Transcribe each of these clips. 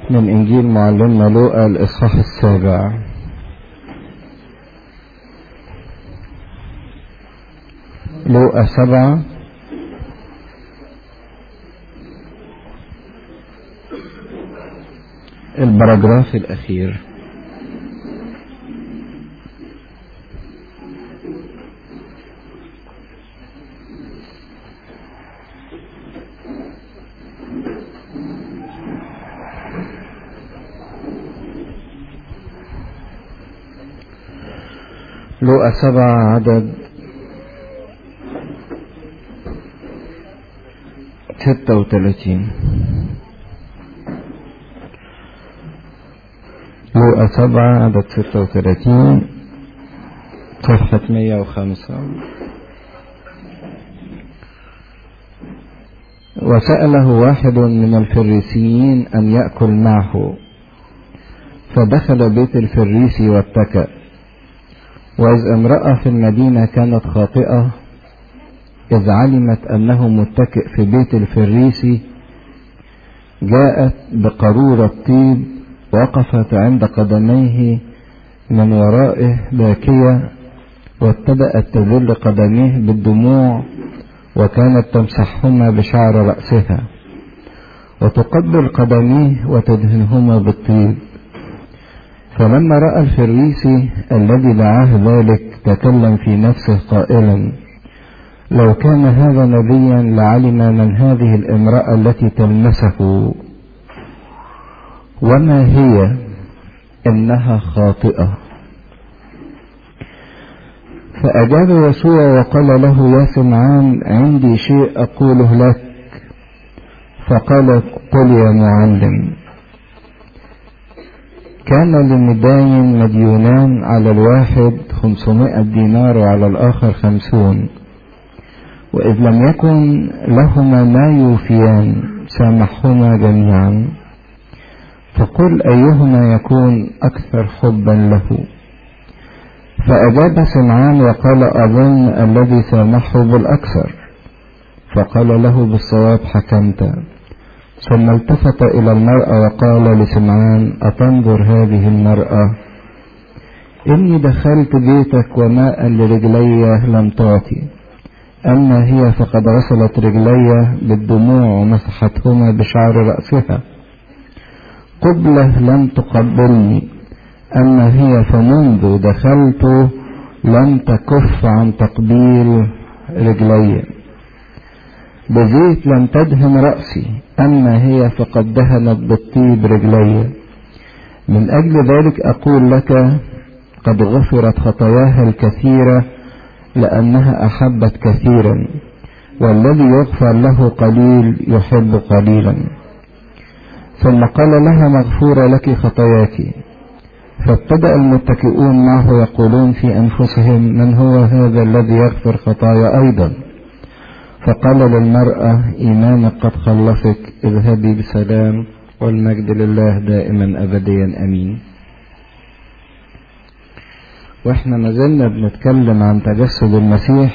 من إنجيل معلمنا لوقا الإصحاح السابع لوقا سبعة البراجراف الأخير لوقا سبعة عدد ستة وثلاثين لوقا سبعة عدد ستة وثلاثين صفحة مية وخمسة وسأله واحد من الفريسيين أن يأكل معه فدخل بيت الفريسي واتكأ وإذ امرأة في المدينة كانت خاطئة إذ علمت أنه متكئ في بيت الفريسي جاءت بقارورة طيب وقفت عند قدميه من ورائه باكية وابتدأت تبل قدميه بالدموع وكانت تمسحهما بشعر رأسها وتقبل قدميه وتدهنهما بالطيب فلما رأى الفريسي الذي دعاه ذلك تكلم في نفسه قائلا لو كان هذا نبيا لعلم من هذه الامرأة التي تلمسه وما هي إنها خاطئة فأجاب يسوع وقال له يا سمعان عندي شيء أقوله لك فقال قل يا معلم كان للمداين مديونان على الواحد خمسمائة دينار وعلى الآخر خمسون وإذ لم يكن لهما ما يوفيان سامحهما جميعا فقل أيهما يكون أكثر حبا له فأجاب سمعان وقال أظن الذي سامحه بالأكثر فقال له بالصواب حكمت ثم التفت إلى المرأة وقال لسمعان أتنظر هذه المرأة إني دخلت بيتك وماء لرجلي لم تعطي أما هي فقد غسلت رجلي بالدموع ومسحتهما بشعر رأسها قبلة لم تقبلني أما هي فمنذ دخلت لم تكف عن تقبيل رجلي بزيت لم تدهن رأسي أما هي فقد دهنت بالطيب رجلي من أجل ذلك أقول لك قد غفرت خطاياها الكثيرة لأنها أحبت كثيرا والذي يغفر له قليل يحب قليلا ثم قال لها مغفورة لك خطاياك فابتدأ المتكئون معه يقولون في أنفسهم من هو هذا الذي يغفر خطايا أيضا فقال للمرأة إيمانك قد خلصك اذهبي بسلام والمجد لله دائما أبديا أمين واحنا ما زلنا بنتكلم عن تجسد المسيح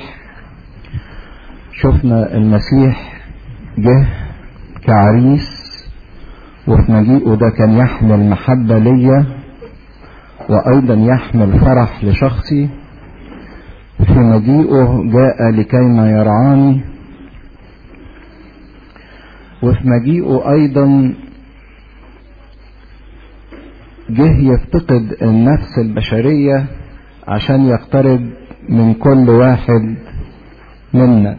شفنا المسيح جه كعريس وفي مجيئه ده كان يحمل محبة ليا وأيضا يحمل فرح لشخصي في مجيئه جاء لكيما يرعاني وفي مجيئه أيضا جه يفتقد النفس البشرية عشان يقترب من كل واحد منا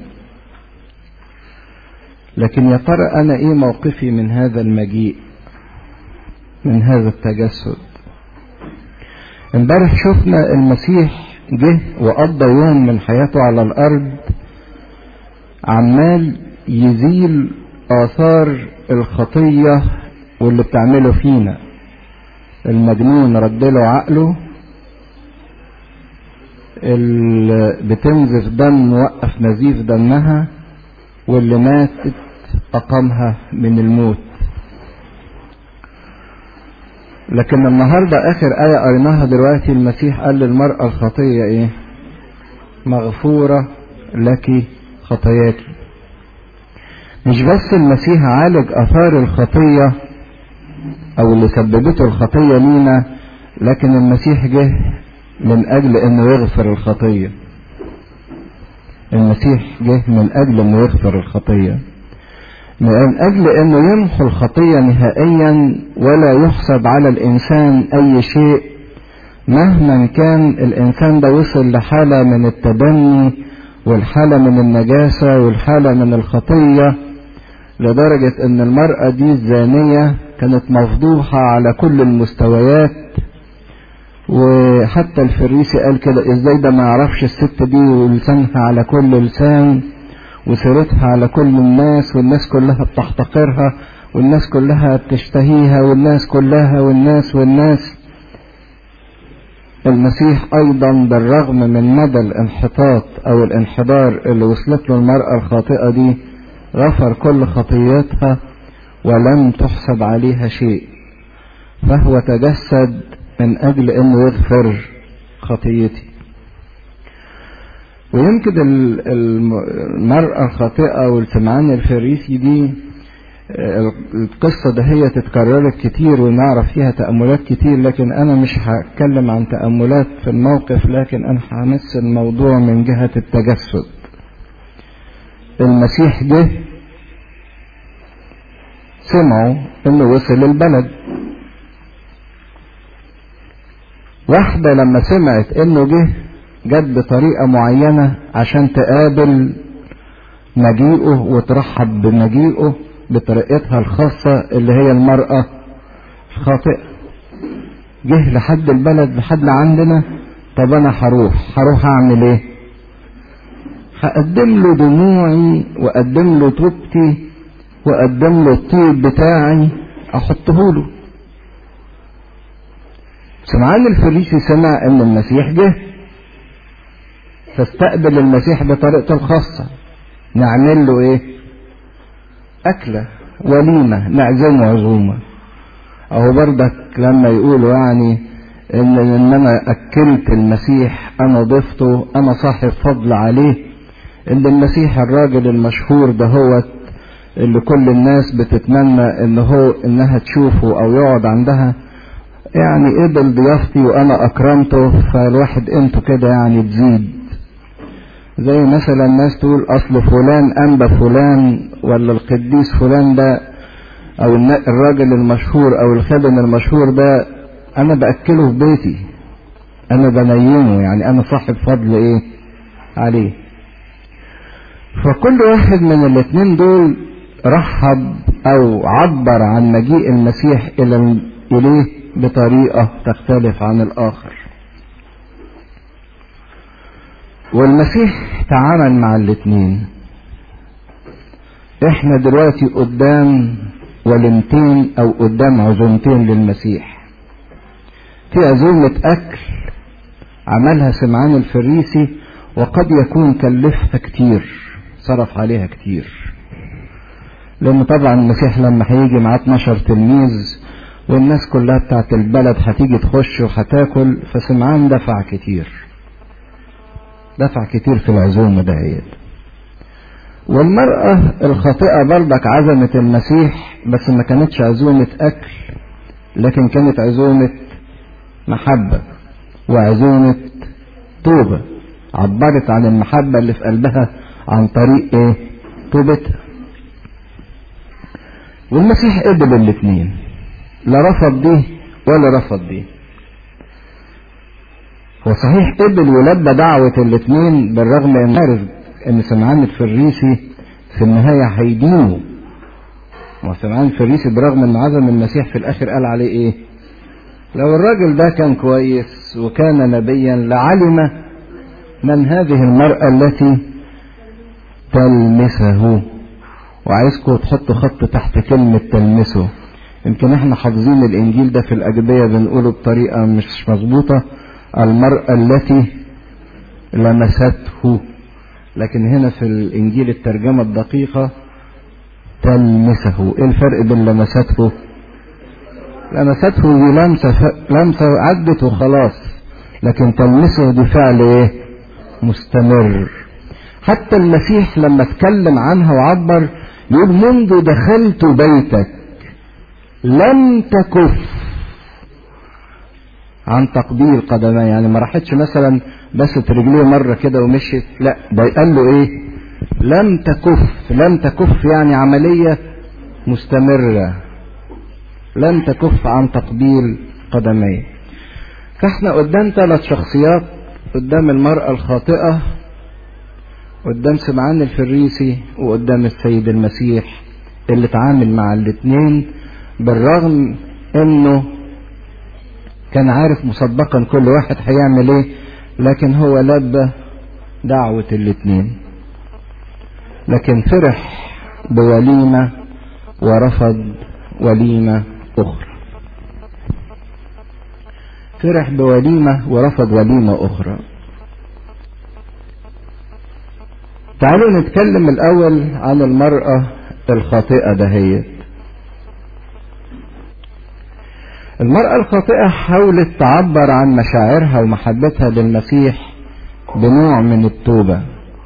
لكن يا ترى أنا إيه موقفي من هذا المجيء من هذا التجسد امبارح شفنا المسيح جه وقضى يوم من حياته على الأرض عمال يزيل آثار الخطية واللي بتعمله فينا المجنون ردله عقله اللي بتنزف دم وقف نزيف دمها واللي ماتت أقامها من الموت لكن النهاردة آخر آية قريناها دلوقتي المسيح قال للمرأة الخطية إيه مغفورة لك خطاياك مش بس المسيح عالج أثار الخطية او اللي سببته الخطية لينا لكن المسيح جه من اجل انه يغفر الخطية المسيح جه من اجل انه يغفر الخطية من اجل انه يمحو الخطية نهائيا ولا يحسب على الانسان اي شيء مهما كان الانسان ده وصل لحالة من التدني والحالة من النجاسة والحالة من الخطية لدرجة ان المرأة دي الزانية كانت مفضوحة على كل المستويات وحتى الفريسي قال كده ازاي ده ما يعرفش الست دي ولسانها على كل لسان وسيرتها على كل الناس والناس كلها بتحتقرها والناس كلها بتشتهيها والناس كلها والناس والناس المسيح ايضا بالرغم من مدى الانحطاط او الانحدار اللي وصلت له المرأة الخاطئة دي غفر كل خطياتها ولم تحسب عليها شيء فهو تجسد من اجل انه يغفر خطيتي ويمكن المرأة الخاطئة والسمعان الفريسي دي القصة ده هي تتكررت كتير ونعرف فيها تأملات كتير لكن أنا مش هتكلم عن تأملات في الموقف لكن أنا همس الموضوع من جهة التجسد المسيح جه سمعوا انه وصل البلد واحدة لما سمعت انه جه جت بطريقة معينة عشان تقابل مجيئه وترحب بمجيئه بطريقتها الخاصة اللي هي المرأة الخاطئة جه لحد البلد لحد عندنا طب انا هروح هروح اعمل ايه هقدم له دموعي واقدم له توبتي واقدم له الطيب بتاعي احطه له سمعان الفريسي سمع ان المسيح جه فاستقبل المسيح بطريقته الخاصة نعمل له ايه اكلة وليمة نعزمه عزومة اهو بردك لما يقولوا يعني ان ان انا اكلت المسيح انا ضفته انا صاحب فضل عليه ان المسيح الراجل المشهور دهوت اللي كل الناس بتتمنى ان هو انها تشوفه او يقعد عندها يعني قبل ضيافتي وانا اكرمته فالواحد قيمته كده يعني تزيد زي مثلا الناس تقول اصل فلان انبى فلان ولا القديس فلان ده او الراجل المشهور او الخادم المشهور ده انا باكله في بيتي انا بنيمه يعني انا صاحب فضل ايه عليه فكل واحد من الاثنين دول رحب او عبر عن مجيء المسيح الى اليه بطريقه تختلف عن الاخر والمسيح تعامل مع الاثنين احنا دلوقتي قدام ولمتين او قدام عزومتين للمسيح في عزومة اكل عملها سمعان الفريسي وقد يكون كلفها كتير صرف عليها كتير لان طبعا المسيح لما هيجي معاه 12 تلميذ والناس كلها بتاعت البلد هتيجي تخش وهتاكل فسمعان دفع كتير دفع كتير في العزومة دهيت والمرأة الخاطئة برضك عزمت المسيح بس ما كانتش عزومة أكل لكن كانت عزومة محبة وعزومة توبة عبرت عن المحبة اللي في قلبها عن طريق ايه توبتها والمسيح قبل الاثنين لا رفض دي ولا رفض دي هو صحيح قبل ولبى دعوة الاثنين بالرغم ان عارف ان سمعان الفريسي في النهاية هيدينه وسمعان الفريسي برغم ان عزم المسيح في الاخر قال عليه ايه لو الراجل ده كان كويس وكان نبيا لعلم من هذه المرأة التي تلمسه وعايزكم تحطوا خط تحت كلمة تلمسه يمكن احنا حافظين الانجيل ده في الاجبية بنقوله بطريقة مش مظبوطة المرأة التي لمسته لكن هنا في الانجيل الترجمة الدقيقة تلمسه ايه الفرق بين لمسته لمسته دي لمسة ف... لمسة عدت وخلاص لكن تلمسه دي فعل ايه مستمر حتى المسيح لما اتكلم عنها وعبر يقول منذ دخلت بيتك لم تكف عن تقبيل قدميه يعني ما راحتش مثلا بست رجليه مرة كده ومشيت لا ده قال له ايه لم تكف لم تكف يعني عملية مستمرة لم تكف عن تقبيل قدميه فاحنا قدام ثلاث شخصيات قدام المرأة الخاطئة قدام سمعان الفريسي وقدام السيد المسيح اللي اتعامل مع الاتنين بالرغم انه كان عارف مسبقا كل واحد هيعمل ايه لكن هو لبى دعوة الاتنين لكن فرح بوليمة ورفض وليمة أخرى فرح بوليمة ورفض وليمة أخرى تعالوا نتكلم الأول عن المرأة الخاطئة دهيت المرأة الخاطئة حاولت تعبر عن مشاعرها ومحبتها للمسيح بنوع من التوبة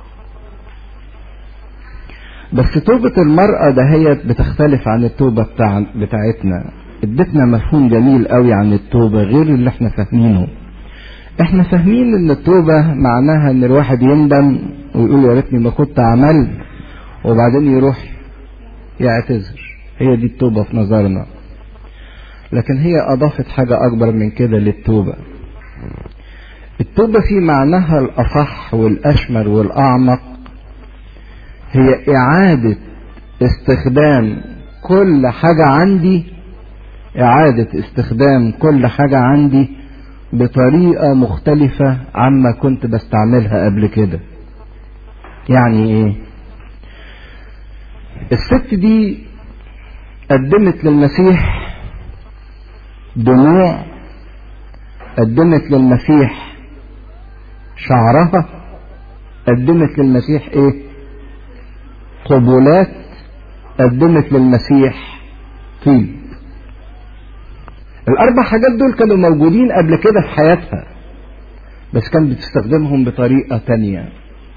بس توبة المرأة دهيت بتختلف عن التوبة بتاع بتاعتنا ادتنا مفهوم جميل قوي عن التوبة غير اللي احنا فاهمينه احنا فاهمين ان التوبة معناها ان الواحد يندم ويقول يا ريتني ما كنت عملت وبعدين يروح يعتذر هي دي التوبة في نظرنا لكن هي أضافت حاجة أكبر من كده للتوبة التوبة في معناها الأصح والأشمل والأعمق هي إعادة استخدام كل حاجة عندي إعادة استخدام كل حاجة عندي بطريقة مختلفة عما كنت بستعملها قبل كده يعني إيه الست دي قدمت للمسيح دموع قدمت للمسيح شعرها قدمت للمسيح ايه قبولات قدمت للمسيح طيب الاربع حاجات دول كانوا موجودين قبل كده في حياتها بس كانت بتستخدمهم بطريقة تانية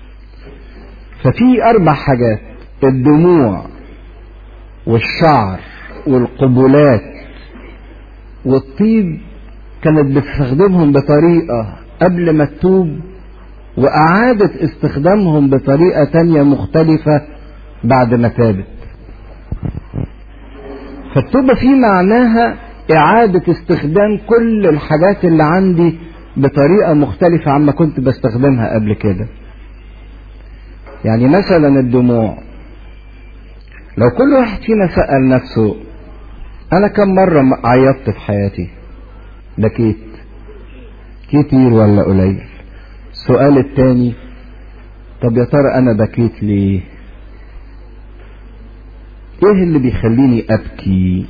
ففي اربع حاجات الدموع والشعر والقبولات والطيب كانت بتستخدمهم بطريقة قبل ما تتوب وأعادت استخدامهم بطريقة تانية مختلفة بعد ما تابت فالتوبة في معناها إعادة استخدام كل الحاجات اللي عندي بطريقة مختلفة عما كنت بستخدمها قبل كده يعني مثلا الدموع لو كل واحد فينا سأل نفسه أنا كم مرة عيطت في حياتي بكيت كتير ولا قليل السؤال التاني طب يا ترى أنا بكيت ليه إيه اللي بيخليني أبكي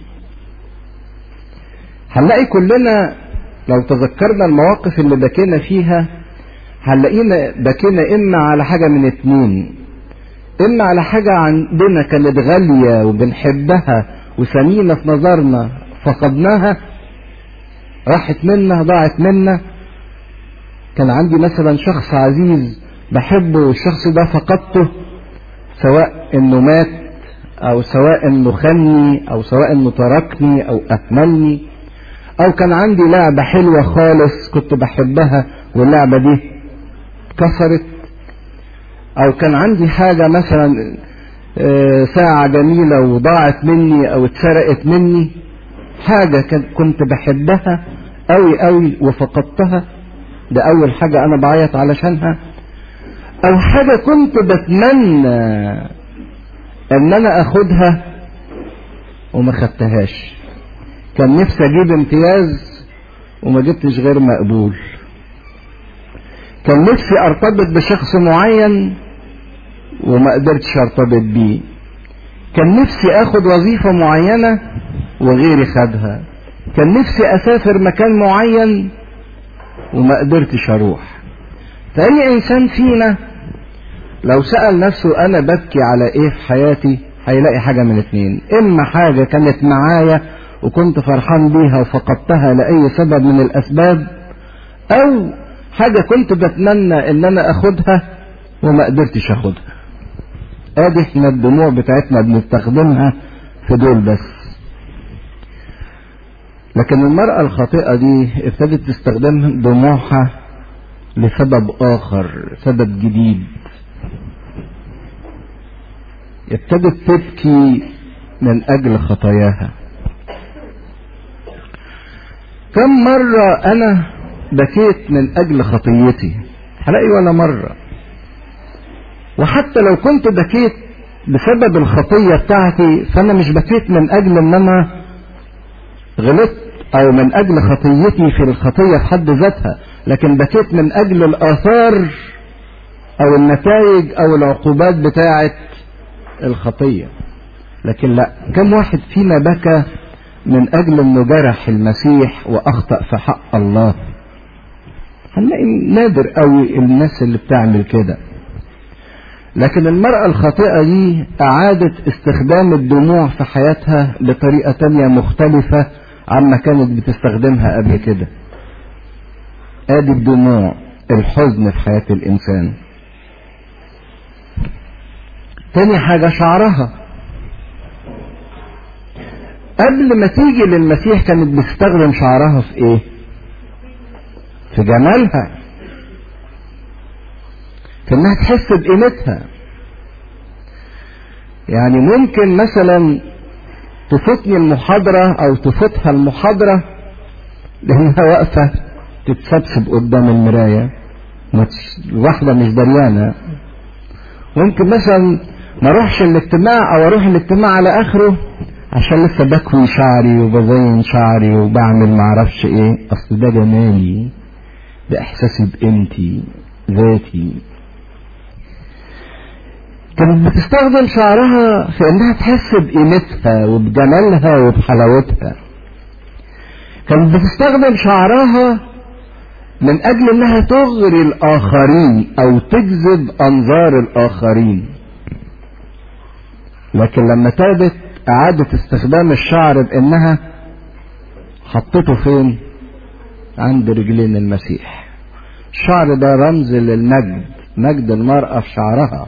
هنلاقي كلنا لو تذكرنا المواقف اللي بكينا فيها هنلاقينا بكينا إما على حاجة من اتنين إما على حاجة عندنا كانت غالية وبنحبها وثمينة في نظرنا فقدناها راحت منا ضاعت منا كان عندي مثلا شخص عزيز بحبه والشخص ده فقدته سواء انه مات او سواء انه خني او سواء انه تركني او اهملني او كان عندي لعبة حلوة خالص كنت بحبها واللعبة دي كسرت او كان عندي حاجة مثلا ساعة جميلة وضاعت مني او اتسرقت مني حاجة كنت بحبها قوي قوي وفقدتها ده اول حاجة انا بعيط علشانها او حاجة كنت بتمنى ان انا اخدها وما خدتهاش كان نفسي اجيب امتياز وما جبتش غير مقبول كان نفسي ارتبط بشخص معين وما قدرتش ارتبط بيه كان نفسي اخد وظيفة معينة وغيري خدها كان نفسي اسافر مكان معين وما قدرتش اروح فاي انسان فينا لو سأل نفسه انا ببكي على ايه في حياتي هيلاقي حاجة من اتنين اما حاجة كانت معايا وكنت فرحان بيها وفقدتها لأي سبب من الأسباب أو حاجة كنت بتمنى إن أنا أخدها وما قدرتش أخدها ادي احنا الدموع بتاعتنا بنستخدمها في دول بس لكن المرأة الخاطئة دي ابتدت تستخدم دموعها لسبب آخر سبب جديد ابتدت تبكي من أجل خطاياها كم مرة أنا بكيت من أجل خطيتي هلاقي ولا مرة وحتى لو كنت بكيت بسبب الخطية بتاعتي فأنا مش بكيت من أجل إن أنا غلطت أو من أجل خطيتي في الخطية في حد ذاتها لكن بكيت من أجل الآثار أو النتائج أو العقوبات بتاعة الخطية لكن لا كم واحد فينا بكى من أجل أنه جرح المسيح وأخطأ في حق الله هنلاقي نادر قوي الناس اللي بتعمل كده لكن المرأة الخاطئة دي أعادت استخدام الدموع في حياتها بطريقة تانية مختلفة عما كانت بتستخدمها قبل كده ادي الدموع الحزن في حياة الإنسان تاني حاجة شعرها قبل ما تيجي للمسيح كانت بتستخدم شعرها في ايه في جمالها في انها تحس بقيمتها يعني ممكن مثلا تفوتني المحاضرة او تفوتها المحاضرة لانها واقفة تتسبسب قدام المراية واحدة مش دريانة ممكن مثلا ما اروحش الاجتماع او اروح الاجتماع على اخره عشان لسه بكوي شعري وبزين شعري وبعمل معرفش ايه اصل ده جمالي ده احساسي بقيمتي ذاتي كانت بتستخدم شعرها في انها تحس بقيمتها وبجمالها وبحلاوتها كانت بتستخدم شعرها من اجل انها تغري الاخرين او تجذب انظار الاخرين لكن لما تابت اعادت استخدام الشعر بانها حطته فين عند رجلين المسيح الشعر ده رمز للمجد مجد المرأة في شعرها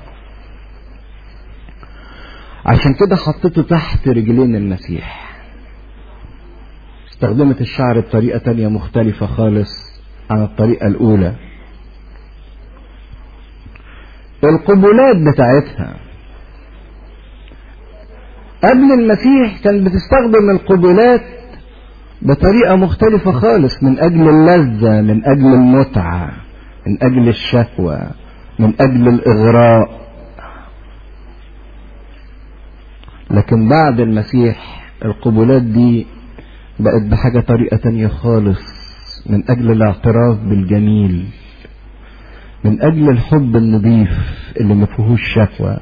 عشان كده حطيته تحت رجلين المسيح استخدمت الشعر بطريقة تانية مختلفة خالص عن الطريقة الأولى القبلات بتاعتها قبل المسيح كان بتستخدم القبلات بطريقة مختلفة خالص من أجل اللذة من أجل المتعة من أجل الشهوة من أجل الإغراء لكن بعد المسيح القبلات دي بقت بحاجة طريقة تانية خالص من أجل الاعتراف بالجميل من أجل الحب النظيف اللي ما فيهوش شهوة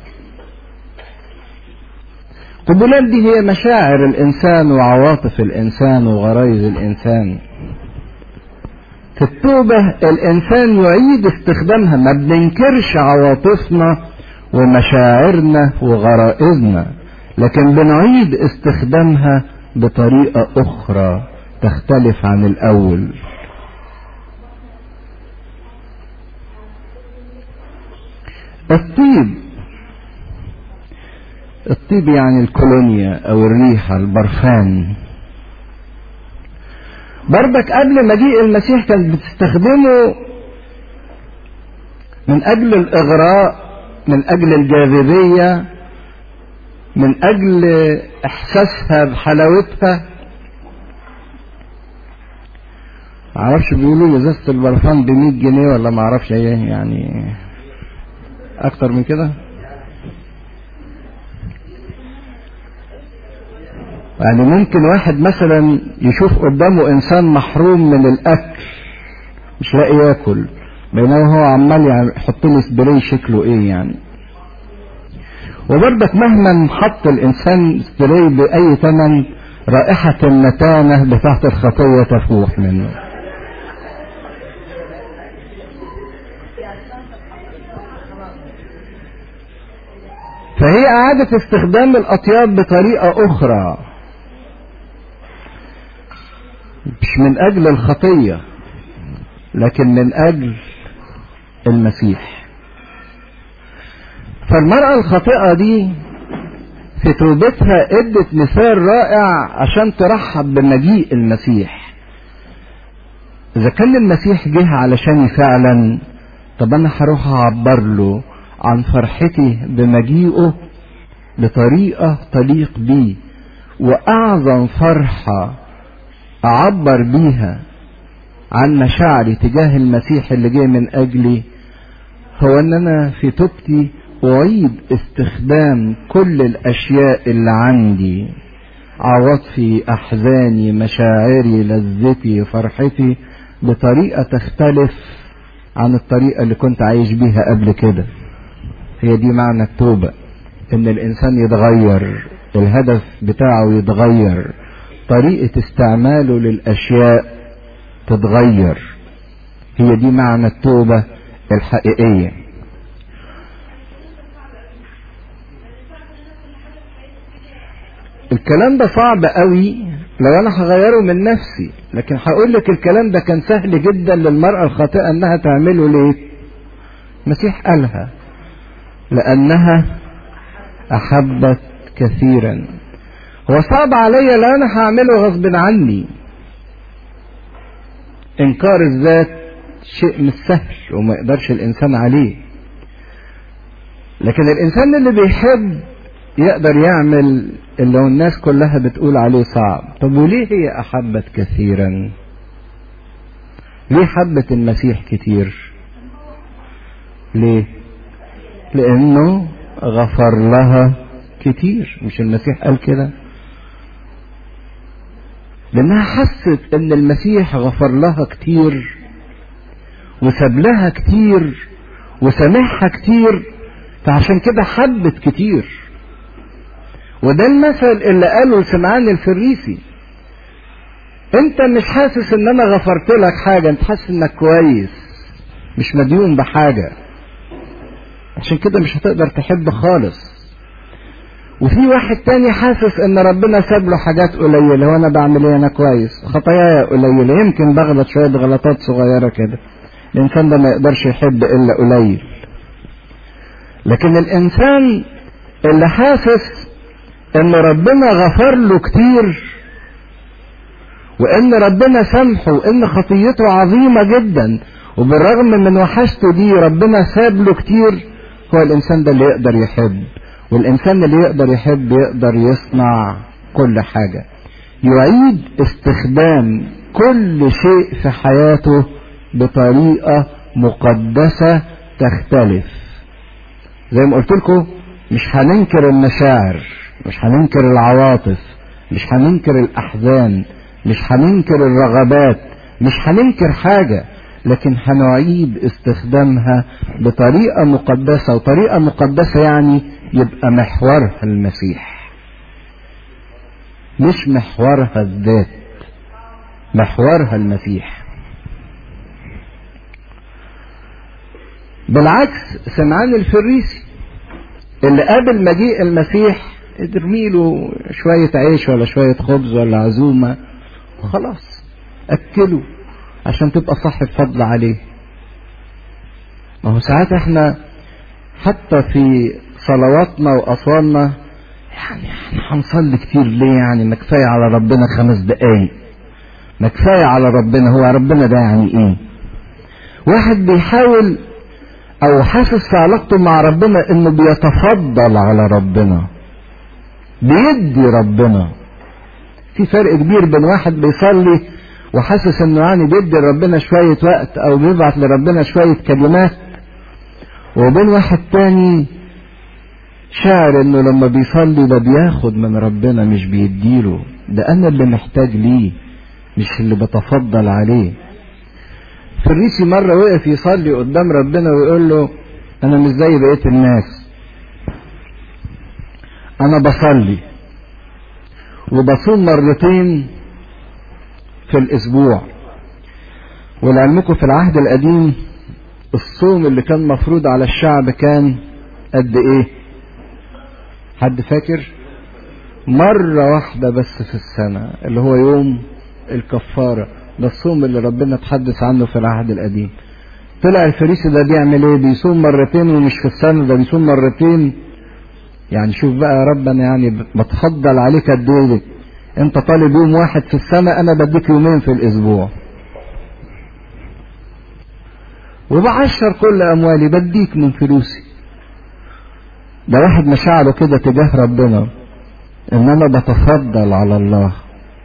القبلات دي هي مشاعر الإنسان وعواطف الإنسان وغرايز الإنسان في التوبة الإنسان يعيد استخدامها ما بننكرش عواطفنا ومشاعرنا وغرائزنا لكن بنعيد استخدامها بطريقة أخرى تختلف عن الأول الطيب الطيب يعني الكولونيا او الريحة البرفان برضك قبل مجيء المسيح كانت بتستخدمه من اجل الاغراء من اجل الجاذبية من اجل احساسها بحلاوتها معرفش بيقولوا ازازة البرفان بمية جنيه ولا معرفش ايه يعني اكتر من كده يعني ممكن واحد مثلا يشوف قدامه انسان محروم من الاكل مش لاقي ياكل بينما هو عمال يعني يحط له سبراي شكله ايه يعني وبرضك مهما حط الانسان سبراي باي ثمن رائحة النتانة بتاعت الخطية تفوح منه فهي اعادة استخدام الاطياب بطريقة اخرى مش من اجل الخطية لكن من اجل المسيح فالمرأة الخاطئة دي في توبتها ادت مثال رائع عشان ترحب بمجيء المسيح اذا كان المسيح جه علشان فعلا طب انا هروح اعبر له عن فرحتي بمجيئه بطريقة تليق بيه واعظم فرحة اعبر بيها عن مشاعري تجاه المسيح اللي جه من اجلي هو ان انا في توبتي اعيد استخدام كل الاشياء اللي عندي عواطفي احزاني مشاعري لذتي فرحتي بطريقه تختلف عن الطريقه اللي كنت عايش بيها قبل كده هي دي معنى التوبه ان الانسان يتغير الهدف بتاعه يتغير طريقه استعماله للاشياء تتغير هي دي معنى التوبه الحقيقيه الكلام ده صعب قوي لو انا هغيره من نفسي لكن هقول لك الكلام ده كان سهل جدا للمرأة الخاطئة انها تعمله ليه المسيح قالها لانها احبت كثيرا هو صعب عليا لو انا هعمله غصب عني انكار الذات شيء مش سهل وما يقدرش الانسان عليه لكن الانسان اللي بيحب يقدر يعمل اللي الناس كلها بتقول عليه صعب طب وليه هي احبت كثيرا ليه حبت المسيح كتير ليه لانه غفر لها كتير مش المسيح قال كده لانها حست ان المسيح غفر لها كتير وساب لها كتير وسامحها كتير فعشان كده حبت كتير وده المثل اللي قاله لسمعان الفريسي انت مش حاسس ان انا غفرت لك حاجه انت حاسس انك كويس مش مديون بحاجه عشان كده مش هتقدر تحب خالص وفي واحد تاني حاسس ان ربنا ساب له حاجات قليله وانا بعمل ايه انا كويس خطاياي قليله يمكن بغلط شويه غلطات صغيره كده الانسان ده ما يقدرش يحب الا قليل لكن الانسان اللي حاسس ان ربنا غفر له كتير وان ربنا سامحه وان خطيته عظيمة جدا وبالرغم من وحشته دي ربنا ساب له كتير هو الانسان ده اللي يقدر يحب والانسان اللي يقدر يحب يقدر يصنع كل حاجة يعيد استخدام كل شيء في حياته بطريقة مقدسة تختلف زي ما قلت لكم مش هننكر المشاعر مش هننكر العواطف مش هننكر الاحزان مش هننكر الرغبات مش هننكر حاجه لكن هنعيد استخدامها بطريقه مقدسه وطريقه مقدسه يعني يبقى محورها المسيح مش محورها الذات محورها المسيح بالعكس سمعان الفريسي اللي قابل مجيء المسيح ارمي له شوية عيش ولا شوية خبز ولا عزومة وخلاص أكله عشان تبقى صاحب فضل عليه ما هو ساعات احنا حتى في صلواتنا وأصواتنا يعني احنا هنصلي كتير ليه يعني ما كفاية على ربنا خمس دقايق ما كفاية على ربنا هو ربنا ده يعني ايه واحد بيحاول او حاسس في علاقته مع ربنا انه بيتفضل على ربنا بيدي ربنا في فرق كبير بين واحد بيصلي وحاسس انه يعني بيدي لربنا شوية وقت او بيبعت لربنا شوية كلمات وبين واحد تاني شاعر انه لما بيصلي ده بياخد من ربنا مش بيديله ده انا اللي محتاج ليه مش اللي بتفضل عليه فريسي مرة وقف يصلي قدام ربنا ويقول له انا مش زي بقية الناس انا بصلي وبصوم مرتين في الاسبوع ولعلمكم في العهد القديم الصوم اللي كان مفروض على الشعب كان قد ايه حد فاكر مرة واحدة بس في السنة اللي هو يوم الكفارة ده الصوم اللي ربنا تحدث عنه في العهد القديم طلع الفريسي ده بيعمل ايه بيصوم مرتين ومش في السنة ده بيصوم مرتين يعني شوف بقى يا رب انا يعني بتفضل عليك قد ايه انت طالب يوم واحد في السنة انا بديك يومين في الاسبوع وبعشر كل اموالي بديك من فلوسي ده واحد مشاعره كده تجاه ربنا ان انا بتفضل على الله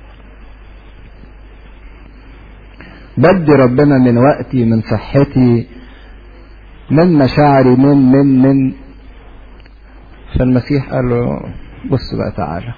بدي ربنا من وقتي من صحتي من مشاعري من من من فالمسيح قال له بص بقى تعالى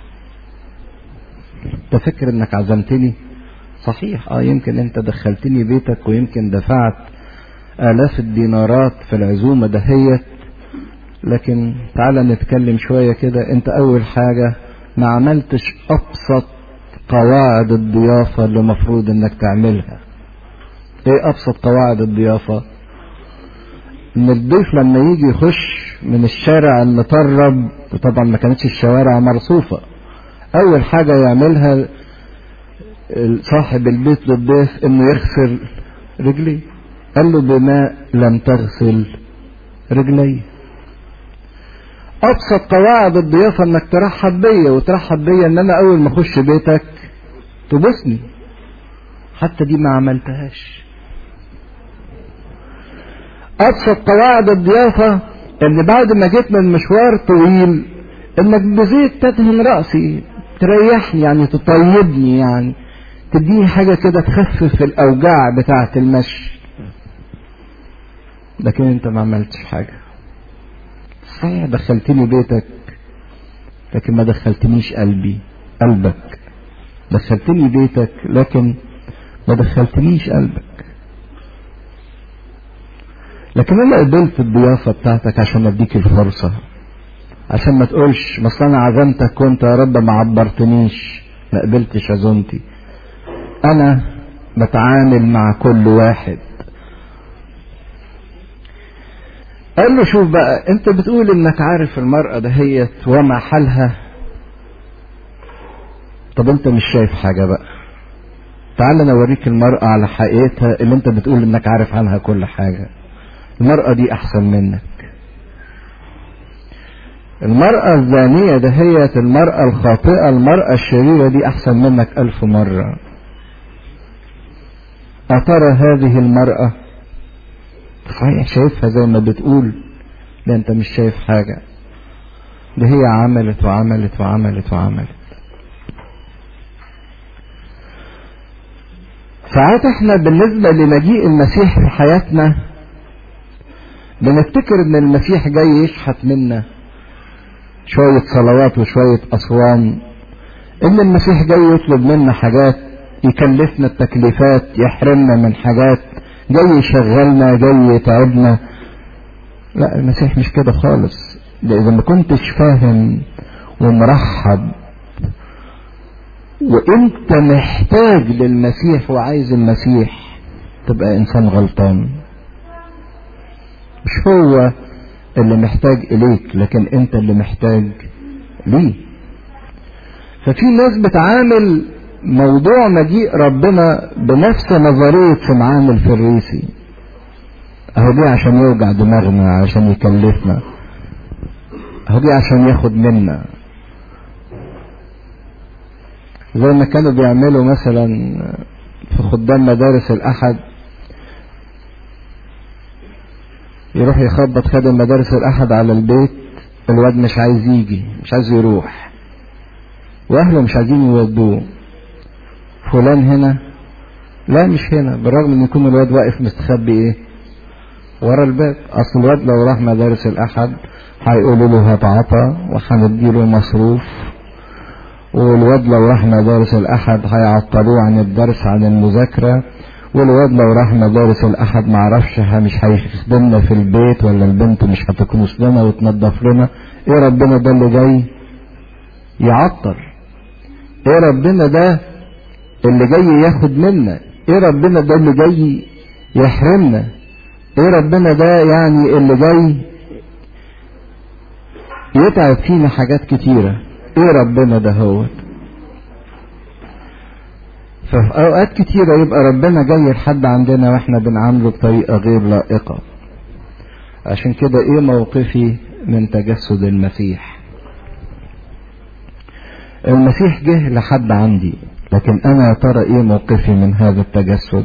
انت فكر انك عزمتني صحيح اه يمكن انت دخلتني بيتك ويمكن دفعت الاف الدينارات في العزومه دهيت لكن تعالى نتكلم شويه كده انت اول حاجه ما عملتش ابسط قواعد الضيافه اللي مفروض انك تعملها ايه ابسط قواعد الضيافه ان الضيف لما يجي يخش من الشارع المطرب طبعا ما كانتش الشوارع مرصوفه اول حاجه يعملها صاحب البيت للضيف انه يغسل رجليه قال له بماء لم تغسل رجلي ابسط قواعد الضيافه انك ترحب بيا وترحب بيا ان انا اول ما اخش بيتك تبوسني حتى دي ما عملتهاش ابسط قواعد الضيافه ان بعد ما جيت من مشوار طويل انك بزيت تدهن راسي تريحني يعني تطيبني يعني تديني حاجه كده تخفف الاوجاع بتاعه المشي لكن انت ما عملتش حاجه صحيح دخلتني بيتك لكن ما دخلتنيش قلبي قلبك دخلتني بيتك لكن ما دخلتنيش قلبك لكن انا قبلت الضيافة بتاعتك عشان اديك الفرصة عشان ما تقولش بس انا عزمتك وانت يا رب ما عبرتنيش ما قبلتش عزومتي انا بتعامل مع كل واحد قال له شوف بقى انت بتقول انك عارف المرأة دهيت وما حالها طب انت مش شايف حاجة بقى تعال انا اوريك المرأة على حقيقتها اللي انت بتقول انك عارف عنها كل حاجة المرأة دي احسن منك المرأة الزانية دهيت المرأة الخاطئة المرأة الشريرة دي احسن منك الف مرة أترى هذه المرأة صحيح شايفها زي ما بتقول لا انت مش شايف حاجة ده هي عملت وعملت وعملت وعملت ساعات احنا بالنسبة لمجيء المسيح في حياتنا بنفتكر ان المسيح جاي يشحت منا شوية صلوات وشوية أصوام ان المسيح جاي يطلب منا حاجات يكلفنا التكليفات يحرمنا من حاجات جاي يشغلنا جاي يتعبنا لا المسيح مش كده خالص ده اذا ما كنتش فاهم ومرحب وانت محتاج للمسيح وعايز المسيح تبقى انسان غلطان مش هو اللي محتاج اليك لكن انت اللي محتاج ليه ففي ناس بتعامل موضوع مجيء ربنا بنفس نظرية سمعان الفريسي اهو دي عشان يوجع دماغنا عشان يكلفنا اهو دي عشان ياخد منا زي ما كانوا بيعملوا مثلا في خدام مدارس الاحد يروح يخبط خادم مدارس الاحد على البيت الواد مش عايز يجي مش عايز يروح واهله مش عايزين يودوه فلان هنا لا مش هنا بالرغم ان يكون الواد واقف مستخبي ايه ورا الباب اصل الواد لو راح مدارس الاحد هيقولوا له هتعطى وهنديله مصروف والواد لو راح مدارس الاحد هيعطلوه عن الدرس عن المذاكره والواد لو راح مدارس الاحد معرفش مش هيخدمنا في البيت ولا البنت مش هتكنس لنا وتنظف لنا ايه ربنا ده اللي جاي يعطل ايه ربنا ده اللي جاي ياخد منا ايه ربنا ده اللي جاي يحرمنا ايه ربنا ده يعني اللي جاي يتعب فينا حاجات كتيرة ايه ربنا ده هو ففي اوقات كتيرة يبقى ربنا جاي لحد عندنا واحنا بنعامله بطريقة غير لائقة عشان كده ايه موقفي من تجسد المسيح المسيح جه لحد عندي لكن انا يا ترى ايه موقفي من هذا التجسد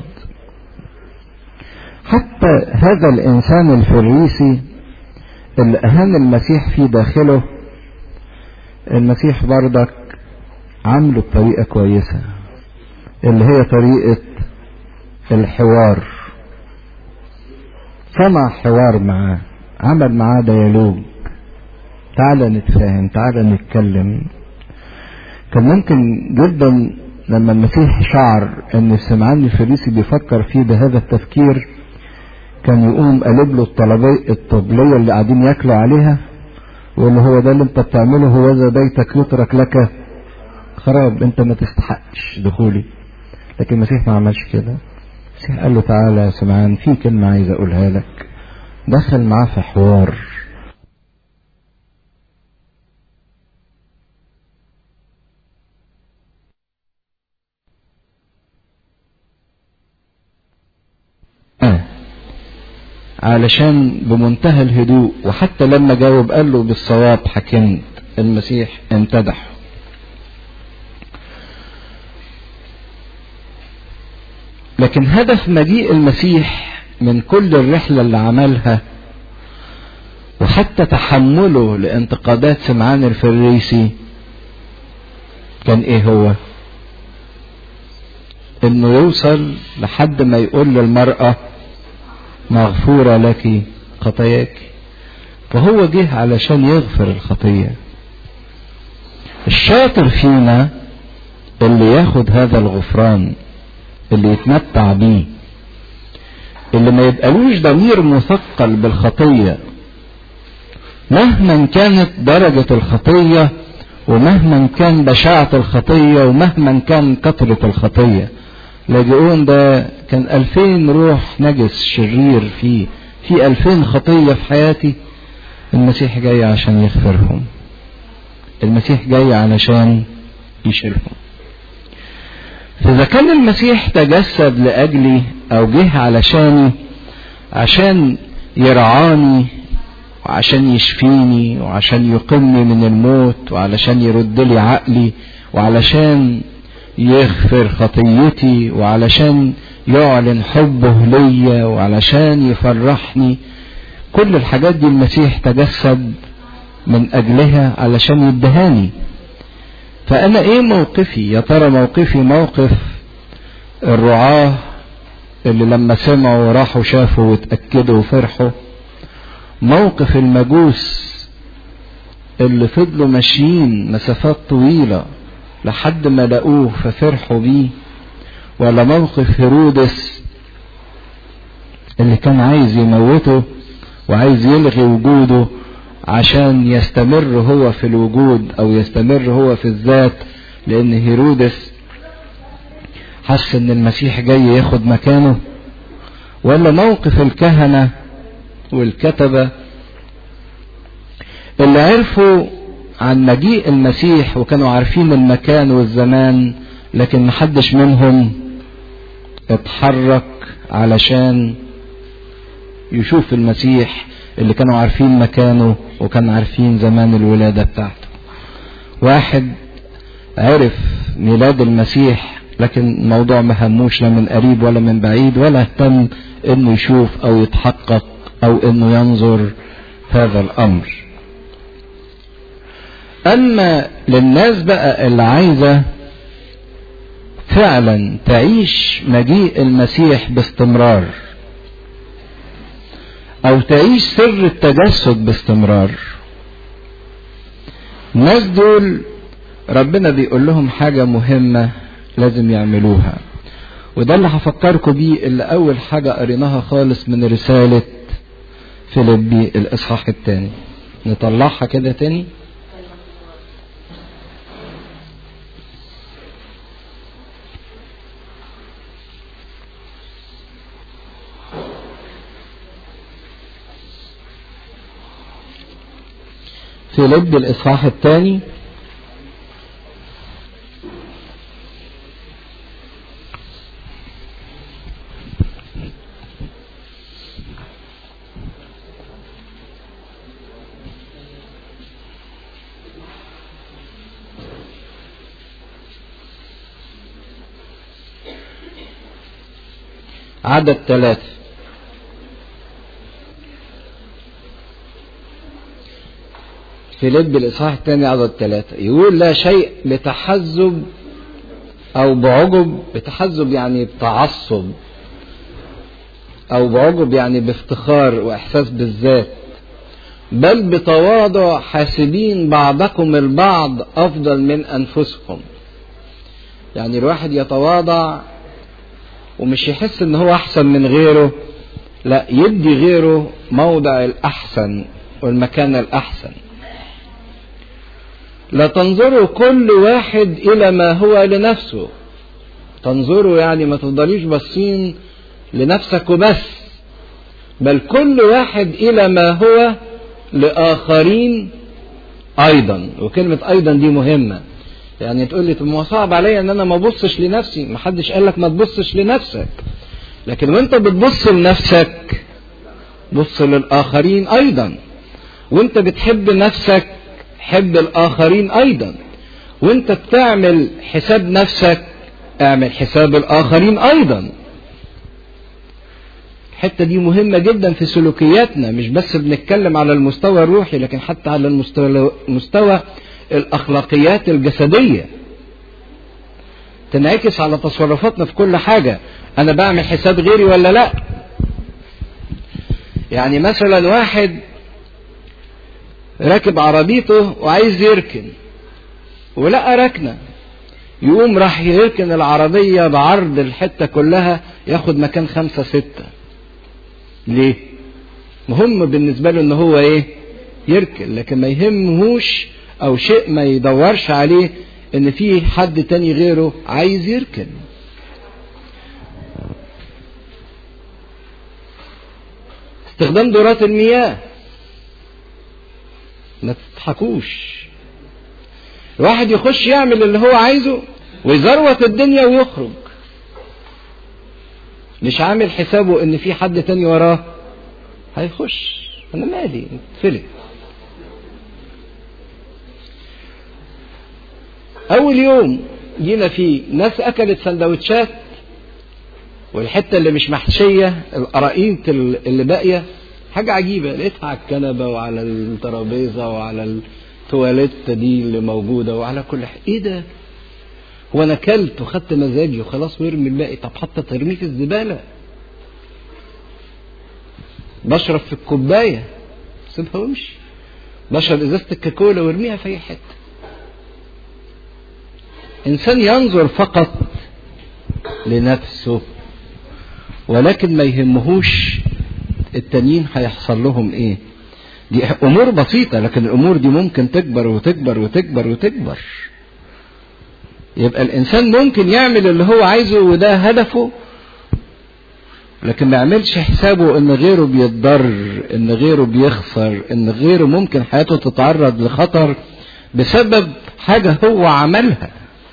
حتى هذا الانسان الفريسي اللي اهان المسيح في داخله المسيح بردك عامله بطريقة كويسة اللي هي طريقة الحوار صنع حوار معاه عمل معاه ديالوج تعالى نتفاهم تعالى نتكلم كان ممكن جدا لما المسيح شعر ان سمعان الفريسي بيفكر فيه بهذا التفكير كان يقوم قلب له الطلبية الطبلية اللي قاعدين ياكلوا عليها ويقول له هو ده اللي انت بتعمله هو ذا بيتك يترك لك خراب انت ما تستحقش دخولي لكن المسيح ما عملش كده المسيح قال له تعالى يا سمعان في كلمة عايز اقولها لك دخل معاه في حوار علشان بمنتهى الهدوء وحتى لما جاوب قال له بالصواب حكمت المسيح امتدحه لكن هدف مجيء المسيح من كل الرحلة اللي عملها وحتى تحمله لانتقادات سمعان الفريسي كان ايه هو انه يوصل لحد ما يقول للمرأة مغفورة لك خطاياك فهو جه علشان يغفر الخطية الشاطر فينا اللي ياخد هذا الغفران اللي يتمتع بيه اللي ما يبقالوش ضمير مثقل بالخطية مهما كانت درجة الخطية ومهما كان بشاعة الخطية ومهما كان كثرة الخطية لاجئون ده كان ألفين روح نجس شرير فيه في ألفين خطية في حياتي المسيح جاي عشان يغفرهم المسيح جاي علشان يشيلهم فإذا كان المسيح تجسد لأجلي أو جه علشاني عشان يرعاني وعشان يشفيني وعشان يقمني من الموت وعلشان يرد لي عقلي وعلشان يغفر خطيتي وعلشان يعلن حبه ليا وعلشان يفرحني كل الحاجات دي المسيح تجسد من اجلها علشان يدهاني فانا ايه موقفي يا ترى موقفي موقف الرعاة اللي لما سمعوا راحوا شافوا واتأكدوا وفرحوا موقف المجوس اللي فضلوا ماشيين مسافات طويلة لحد ما لقوه ففرحوا بيه ولا موقف هيرودس اللي كان عايز يموته وعايز يلغي وجوده عشان يستمر هو في الوجود او يستمر هو في الذات لان هيرودس حس ان المسيح جاي ياخد مكانه ولا موقف الكهنة والكتبة اللي عرفوا عن مجيء المسيح وكانوا عارفين المكان والزمان لكن محدش منهم اتحرك علشان يشوف المسيح اللي كانوا عارفين مكانه وكانوا عارفين زمان الولادة بتاعته واحد عرف ميلاد المسيح لكن الموضوع ما هموش لا من قريب ولا من بعيد ولا اهتم انه يشوف او يتحقق او انه ينظر هذا الامر اما للناس بقى اللي عايزة فعلا تعيش مجيء المسيح باستمرار او تعيش سر التجسد باستمرار الناس دول ربنا بيقول لهم حاجة مهمة لازم يعملوها وده اللي هفكركم بيه اللي اول حاجة قريناها خالص من رسالة فيليبي الاصحاح الثاني نطلعها كده تاني فيليب الإصحاح الثاني عدد ثلاثة فيليب الإصحاح الثاني عدد ثلاثة يقول لا شيء بتحزب أو بعجب بتحزب يعني بتعصب أو بعجب يعني بافتخار وإحساس بالذات بل بتواضع حاسبين بعضكم البعض أفضل من أنفسكم يعني الواحد يتواضع ومش يحس ان هو احسن من غيره لا يدي غيره موضع الاحسن والمكان الاحسن لا تنظروا كل واحد الى ما هو لنفسه تنظروا يعني ما تفضليش باصين لنفسك وبس بل كل واحد الى ما هو لاخرين ايضا وكلمه ايضا دي مهمه يعني تقول لي طب ما صعب عليا ان انا ما ابصش لنفسي ما حدش قال لك ما تبصش لنفسك لكن وانت بتبص لنفسك بص للاخرين ايضا وانت بتحب نفسك حب الاخرين ايضا وانت بتعمل حساب نفسك اعمل حساب الاخرين ايضا الحتة دي مهمة جدا في سلوكياتنا مش بس بنتكلم على المستوى الروحي لكن حتى على المستوى مستوى الاخلاقيات الجسديه تنعكس على تصرفاتنا في كل حاجه انا بعمل حساب غيري ولا لا يعني مثلا واحد راكب عربيته وعايز يركن ولقى ركنه يقوم راح يركن العربيه بعرض الحته كلها ياخد مكان خمسه سته ليه مهم بالنسبه له ان هو ايه يركن لكن ما يهمهوش او شيء ما يدورش عليه ان في حد تاني غيره عايز يركن استخدام دورات المياه ما تضحكوش الواحد يخش يعمل اللي هو عايزه ويزروت الدنيا ويخرج مش عامل حسابه ان في حد تاني وراه هيخش انا مالي فلت اول يوم جينا فيه ناس اكلت سندوتشات والحته اللي مش محشيه القراقيط اللي باقيه حاجه عجيبه لقيتها على الكنبه وعلى الترابيزه وعلى التواليت دي اللي موجوده وعلى كل حاجه ايه ده هو انا اكلت وخدت مزاجي وخلاص وارمي الباقي طب حتى ترميه في الزباله بشرب في الكوبايه سيبها وامشي بشرب ازازه الكاكولا وارميها في اي حته انسان ينظر فقط لنفسه ولكن ما يهمهوش التانيين هيحصل لهم ايه دي امور بسيطة لكن الامور دي ممكن تكبر وتكبر وتكبر وتكبر يبقى الانسان ممكن يعمل اللي هو عايزه وده هدفه لكن ما يعملش حسابه ان غيره بيتضر ان غيره بيخسر ان غيره ممكن حياته تتعرض لخطر بسبب حاجة هو عملها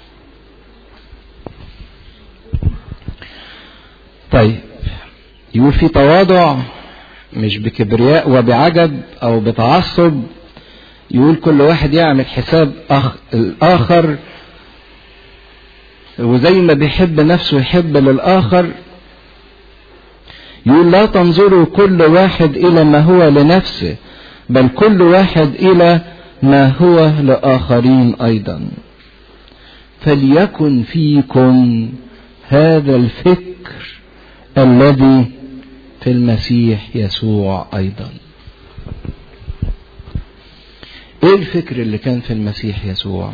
طيب يقول في تواضع مش بكبرياء وبعجب او بتعصب يقول كل واحد يعمل حساب أخ الاخر وزي ما بيحب نفسه يحب للاخر يقول لا تنظروا كل واحد الى ما هو لنفسه بل كل واحد الى ما هو لاخرين ايضا فليكن فيكم هذا الفكر الذي في المسيح يسوع ايضا ايه الفكر اللي كان في المسيح يسوع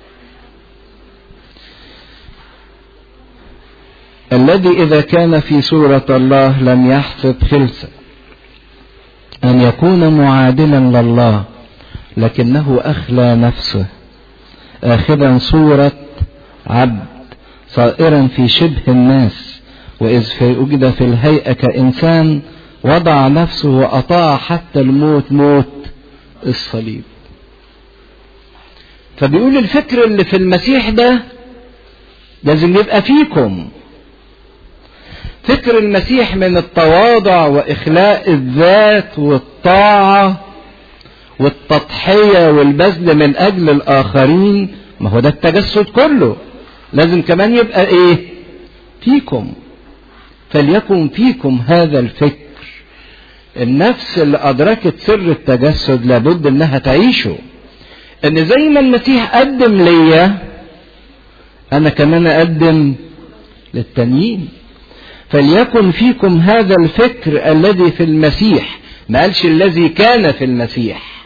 الذي اذا كان في صورة الله لم يحسب خلسة ان يكون معادلا لله لكنه اخلى نفسه اخذا صورة عبد صائرا في شبه الناس وإذ في وجد في الهيئة كإنسان وضع نفسه وأطاع حتى الموت موت الصليب فبيقول الفكر اللي في المسيح ده لازم يبقى فيكم فكر المسيح من التواضع وإخلاء الذات والطاعة والتضحية والبذل من أجل الآخرين ما هو ده التجسد كله لازم كمان يبقى إيه فيكم فليكن فيكم هذا الفكر النفس اللي أدركت سر التجسد لابد إنها تعيشه إن زي ما المسيح قدم ليا أنا كمان أقدم للتانيين فليكن فيكم هذا الفكر الذي في المسيح ما قالش الذي كان في المسيح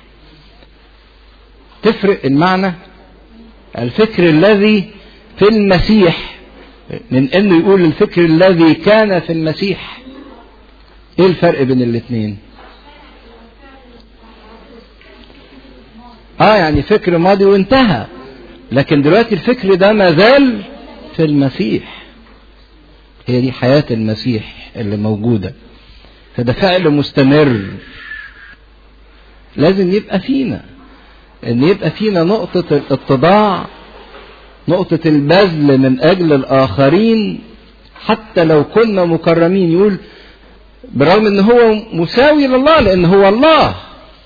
تفرق المعنى الفكر الذي في المسيح من انه يقول الفكر الذي كان في المسيح ايه الفرق بين الاثنين اه يعني فكر ماضي وانتهى لكن دلوقتي الفكر ده ما زال في المسيح هي دي حياة المسيح اللي موجودة فده فعل مستمر لازم يبقى فينا ان يبقى فينا نقطة الاتضاع نقطة البذل من اجل الاخرين حتى لو كنا مكرمين يقول برغم ان هو مساوي لله لان هو الله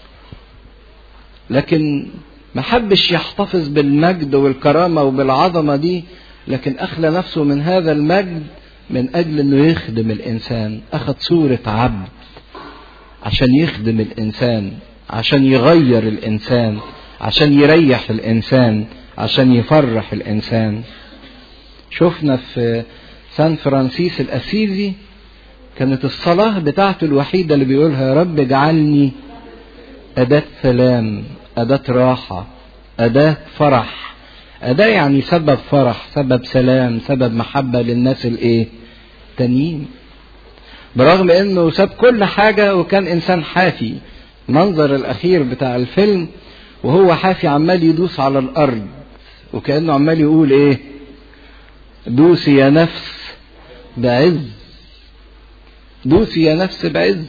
لكن ما حبش يحتفظ بالمجد والكرامة وبالعظمة دي لكن أخلى نفسه من هذا المجد من أجل أنه يخدم الإنسان أخذ صورة عبد عشان يخدم الإنسان عشان يغير الإنسان عشان يريح الإنسان عشان يفرح الإنسان شفنا في سان فرانسيس الأسيزي كانت الصلاة بتاعته الوحيدة اللي بيقولها يا رب اجعلني أداة سلام أداة راحة أداة فرح أداة يعني سبب فرح سبب سلام سبب محبة للناس الإيه تانيين برغم إنه ساب كل حاجة وكان إنسان حافي المنظر الأخير بتاع الفيلم وهو حافي عمال يدوس على الأرض وكأنه عمال يقول إيه دوسي يا نفس بعز دوسي يا نفس بعز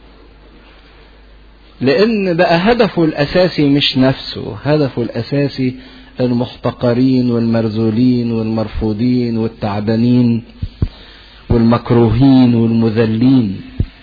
لأن بقى هدفه الأساسي مش نفسه هدفه الأساسي المحتقرين والمرذولين والمرفوضين والتعبانين والمكروهين والمذلين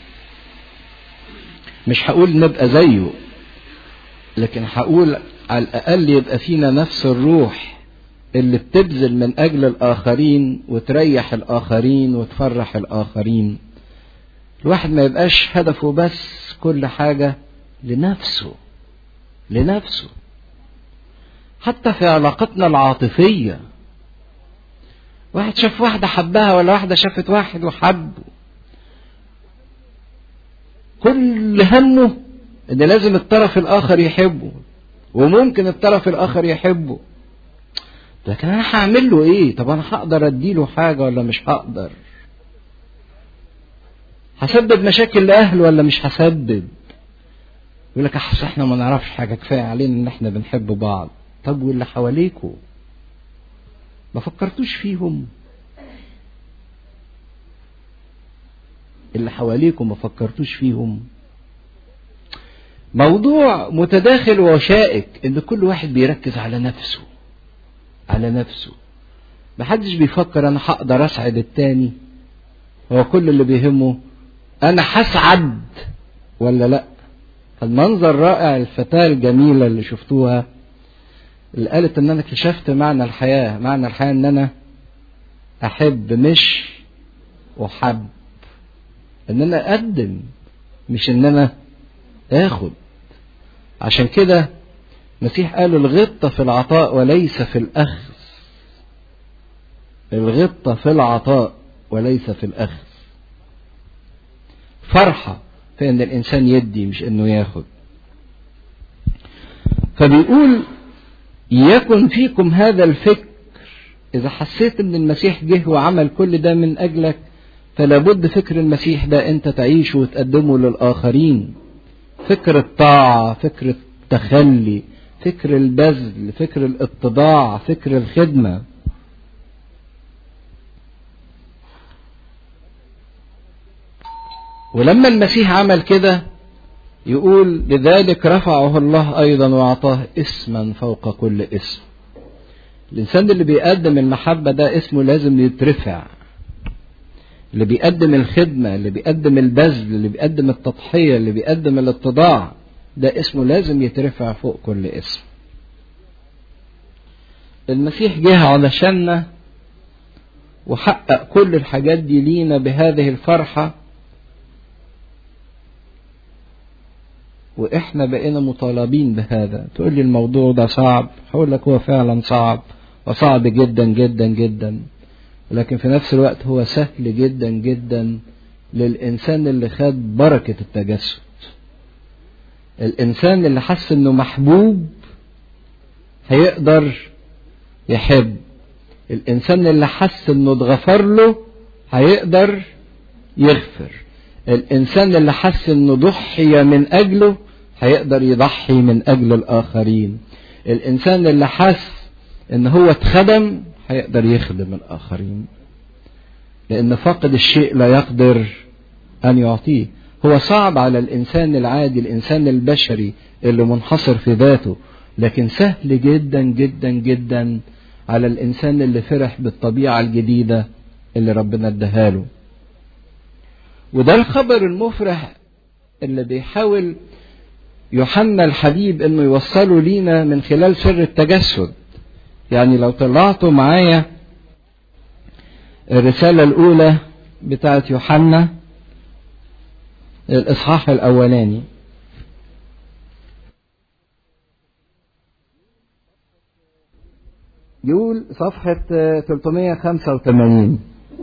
مش هقول نبقى زيه لكن هقول على الأقل يبقى فينا نفس الروح اللي بتبذل من أجل الآخرين وتريح الآخرين وتفرح الآخرين الواحد ما يبقاش هدفه بس كل حاجة لنفسه لنفسه حتى في علاقتنا العاطفية واحد شاف واحدة حبها ولا واحدة شافت واحد وحبه كل همه ان لازم الطرف الاخر يحبه وممكن الطرف الاخر يحبه لكن انا هعمل له ايه طب انا هقدر اديله حاجة ولا مش هقدر هسبب مشاكل لاهل ولا مش هسبب يقول لك احس احنا ما نعرفش حاجه كفايه علينا ان احنا بنحب بعض طب واللي حواليكوا ما فكرتوش فيهم اللي حواليكم ما فكرتوش فيهم موضوع متداخل وشائك ان كل واحد بيركز على نفسه على نفسه محدش بيفكر انا هقدر اسعد التاني هو كل اللي بيهمه انا هسعد ولا لا المنظر رائع الفتاة الجميلة اللي شفتوها اللي قالت ان انا اكتشفت معنى الحياة معنى الحياة ان انا احب مش احب ان انا اقدم مش ان انا اخد عشان كده المسيح قال الغبطة في العطاء وليس في الاخذ الغبطة في العطاء وليس في الاخذ فرحة في ان الانسان يدي مش انه ياخد فبيقول يكن فيكم هذا الفكر اذا حسيت ان المسيح جه وعمل كل ده من اجلك فلا بد فكر المسيح ده انت تعيشه وتقدمه للاخرين فكر الطاعة فكر التخلي فكر البذل فكر الاتضاع فكر الخدمة ولما المسيح عمل كده يقول لذلك رفعه الله أيضا وأعطاه اسما فوق كل اسم الإنسان اللي بيقدم المحبة ده اسمه لازم يترفع اللي بيقدم الخدمة اللي بيقدم البذل اللي بيقدم التضحية اللي بيقدم الاتضاع ده اسمه لازم يترفع فوق كل اسم المسيح جه علشاننا وحقق كل الحاجات دي لينا بهذه الفرحة وإحنا بقينا مطالبين بهذا تقول لي الموضوع ده صعب هقول لك هو فعلا صعب وصعب جدا جدا جدا لكن في نفس الوقت هو سهل جدا جدا للإنسان اللي خد بركة التجسد الإنسان اللي حس إنه محبوب هيقدر يحب الإنسان اللي حس إنه اتغفر له هيقدر يغفر الإنسان اللي حس إنه ضحي من أجله هيقدر يضحي من أجل الآخرين الإنسان اللي حس إن هو اتخدم هيقدر يخدم الآخرين لأن فاقد الشيء لا يقدر أن يعطيه هو صعب على الإنسان العادي الإنسان البشري اللي منحصر في ذاته لكن سهل جدا جدا جدا على الإنسان اللي فرح بالطبيعة الجديدة اللي ربنا اداها وده الخبر المفرح اللي بيحاول يوحنا الحبيب انه يوصله لينا من خلال سر التجسد يعني لو طلعتوا معايا الرسالة الأولى بتاعت يوحنا الإصحاح الأولاني يقول صفحة 385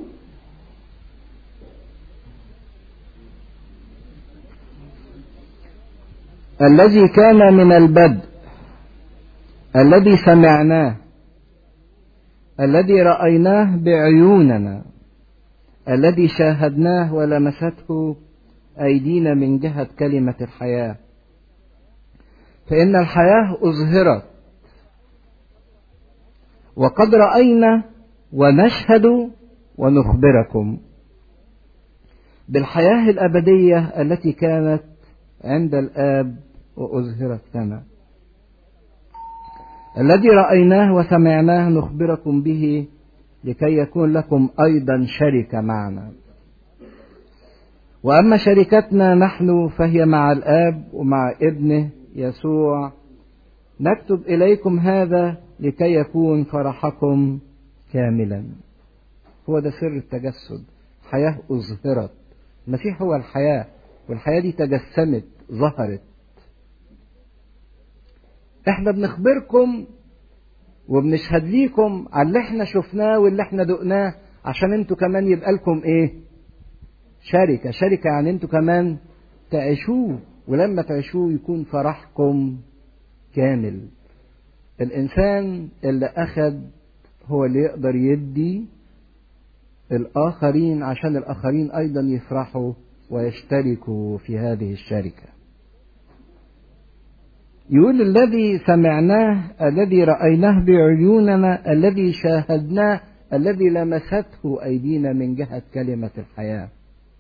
الذي كان من البدء الذي سمعناه الذي رأيناه بعيوننا الذي شاهدناه ولمسته أيدينا من جهة كلمة الحياة فإن الحياة أظهرت وقد رأينا ونشهد ونخبركم بالحياة الأبدية التي كانت عند الآب وأظهرت لنا الذي رأيناه وسمعناه نخبركم به لكي يكون لكم أيضا شركة معنا وأما شركتنا نحن فهي مع الآب ومع ابنه يسوع نكتب إليكم هذا لكي يكون فرحكم كاملا هو ده سر التجسد حياة أظهرت المسيح هو الحياة والحياة دي تجسمت ظهرت احنا بنخبركم وبنشهد ليكم على اللي احنا شفناه واللي احنا دقناه عشان انتوا كمان يبقى لكم ايه شركة شركة يعني انتوا كمان تعيشوه ولما تعيشوه يكون فرحكم كامل الانسان اللي اخد هو اللي يقدر يدي الاخرين عشان الاخرين ايضا يفرحوا ويشتركوا في هذه الشركه يقول الذي سمعناه الذي رايناه بعيوننا الذي شاهدناه الذي لمسته ايدينا من جهه كلمه الحياه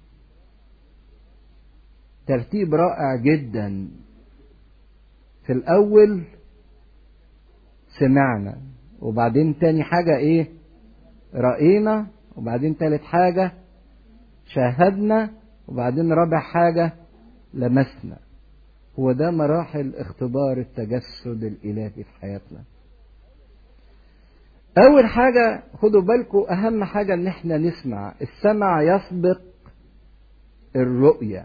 ترتيب رائع جدا في الاول سمعنا وبعدين تاني حاجه ايه راينا وبعدين تالت حاجه شاهدنا وبعدين رابع حاجه لمسنا هو ده مراحل اختبار التجسد الالهي في حياتنا اول حاجه خدوا بالكم اهم حاجه ان احنا نسمع السمع يسبق الرؤيه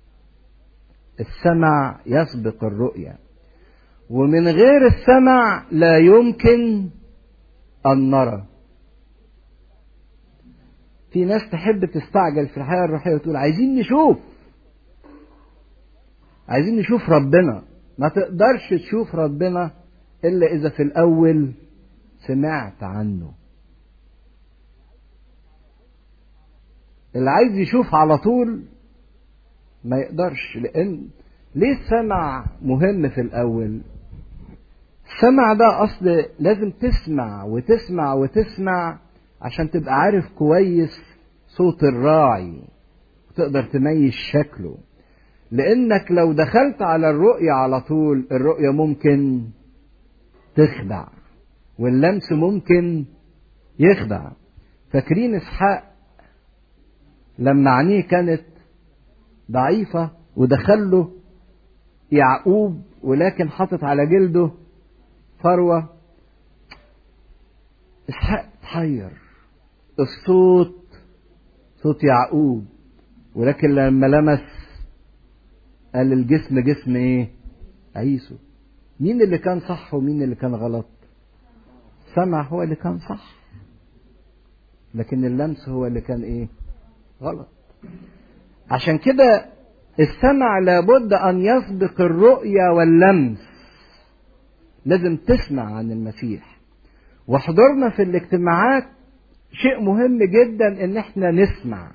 السمع يسبق الرؤيه ومن غير السمع لا يمكن ان نرى في ناس تحب تستعجل في الحياه الروحيه وتقول عايزين نشوف عايزين نشوف ربنا ما تقدرش تشوف ربنا الا اذا في الاول سمعت عنه اللي عايز يشوف على طول ما يقدرش لان ليه السمع مهم في الاول السمع ده اصل لازم تسمع وتسمع وتسمع عشان تبقى عارف كويس صوت الراعي وتقدر تميز شكله لانك لو دخلت على الرؤية على طول الرؤية ممكن تخدع واللمس ممكن يخدع فاكرين اسحاق لما عينيه كانت ضعيفة ودخله يعقوب ولكن حاطط على جلده فروة اسحاق اتحير الصوت صوت يعقوب ولكن لما لمس قال الجسم جسم ايه عيسو مين اللي كان صح ومين اللي كان غلط سمع هو اللي كان صح لكن اللمس هو اللي كان ايه غلط عشان كده السمع لابد ان يسبق الرؤية واللمس لازم تسمع عن المسيح وحضورنا في الاجتماعات شيء مهم جدا ان احنا نسمع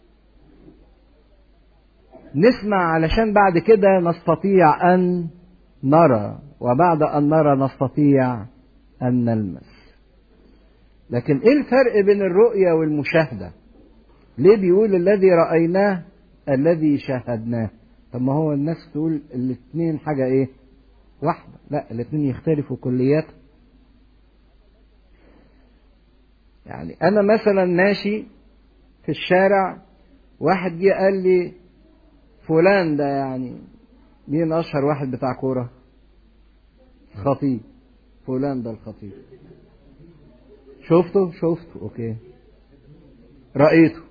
نسمع علشان بعد كده نستطيع ان نرى وبعد ان نرى نستطيع ان نلمس لكن ايه الفرق بين الرؤية والمشاهدة ليه بيقول الذي رأيناه الذي شاهدناه طب ما هو الناس تقول الاثنين حاجة ايه واحدة لا الاثنين يختلفوا كليات يعني انا مثلا ماشي في الشارع واحد جه قال لي فلان ده يعني مين اشهر واحد بتاع كوره خطيب فلان ده الخطيب شفته شفته اوكي رأيته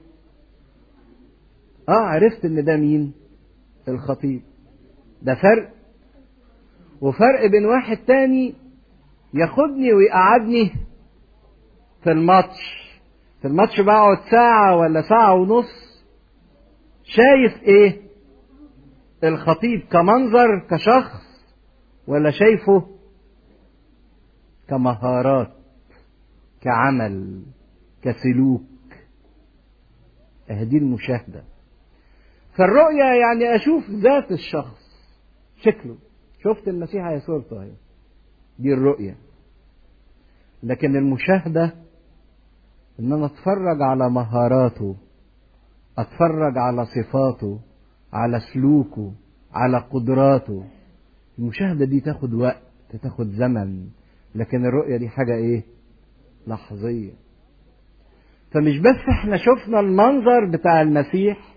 اه عرفت ان ده مين الخطيب ده فرق وفرق بين واحد تاني ياخدني ويقعدني في الماتش في الماتش بقعد ساعة ولا ساعة ونص شايف ايه الخطيب كمنظر كشخص ولا شايفه كمهارات كعمل كسلوك دي المشاهدة فالرؤية يعني أشوف ذات الشخص شكله شفت المسيح على صورته اهي دي الرؤية لكن المشاهدة ان انا اتفرج على مهاراته اتفرج على صفاته على سلوكه على قدراته المشاهدة دي تاخد وقت تاخد زمن لكن الرؤية دي حاجة ايه لحظية فمش بس احنا شفنا المنظر بتاع المسيح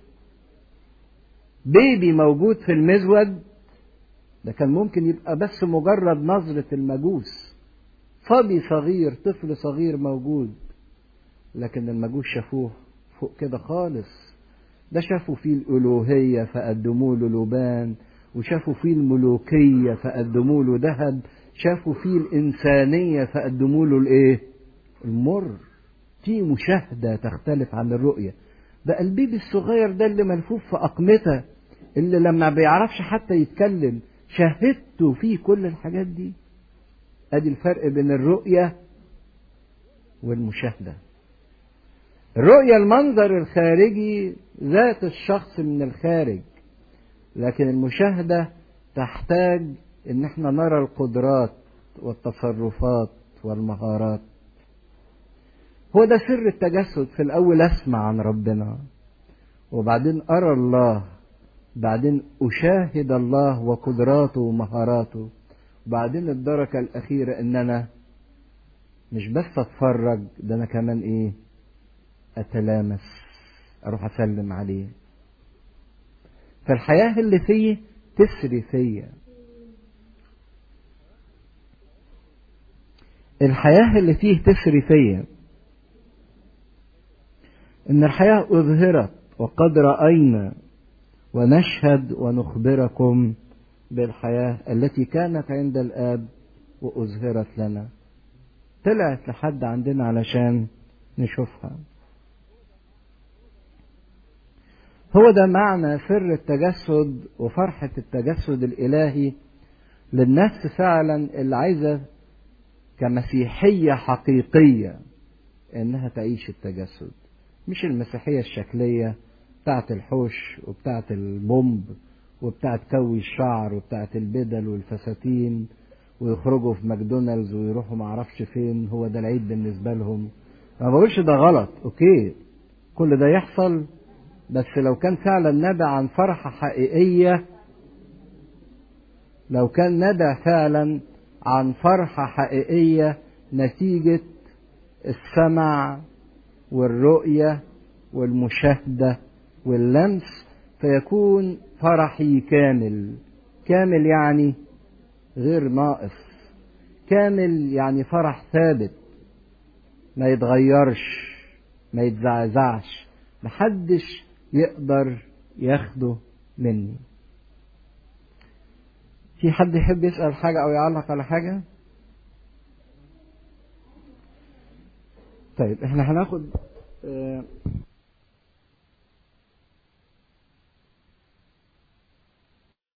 بيبي موجود في المزود ده كان ممكن يبقى بس مجرد نظرة المجوس صبي صغير طفل صغير موجود لكن المجوس شافوه فوق كده خالص ده شافوا فيه الألوهية فقدموا له لبان وشافوا فيه الملوكية فقدموا له ذهب شافوا فيه الإنسانية فقدموا له الإيه؟ المر في مشاهدة تختلف عن الرؤية بقى البيبي الصغير ده اللي ملفوف في أقمته اللي لما بيعرفش حتى يتكلم شاهدته فيه كل الحاجات دي ادي الفرق بين الرؤية والمشاهدة الرؤية المنظر الخارجي ذات الشخص من الخارج لكن المشاهدة تحتاج ان احنا نرى القدرات والتصرفات والمهارات هو ده سر التجسد في الاول اسمع عن ربنا وبعدين ارى الله بعدين اشاهد الله وقدراته ومهاراته وبعدين الدرجة الأخيرة إن أنا مش بس أتفرج ده أنا كمان إيه أتلامس أروح أسلم عليه فالحياة اللي فيه تسري فيا الحياة اللي فيه تسري فيا إن الحياة أظهرت وقد رأينا ونشهد ونخبركم بالحياة التي كانت عند الآب وأظهرت لنا طلعت لحد عندنا علشان نشوفها هو ده معنى سر التجسد وفرحة التجسد الإلهي للنفس فعلا اللي عايزة كمسيحية حقيقية إنها تعيش التجسد مش المسيحية الشكلية بتاعت الحوش وبتاعت البومب وبتاعت كوي الشعر وبتاعت البدل والفساتين ويخرجوا في ماكدونالدز ويروحوا معرفش فين هو ده العيد بالنسبة لهم ما بقولش ده غلط اوكي كل ده يحصل بس لو كان فعلا نبع عن فرحة حقيقية لو كان نبع فعلا عن فرحة حقيقية نتيجة السمع والرؤية والمشاهدة واللمس فيكون فرحي كامل كامل يعني غير ناقص كامل يعني فرح ثابت ما يتغيرش ما يتزعزعش محدش يقدر ياخده مني في حد يحب يسأل حاجة أو يعلق على حاجة طيب احنا هناخد اه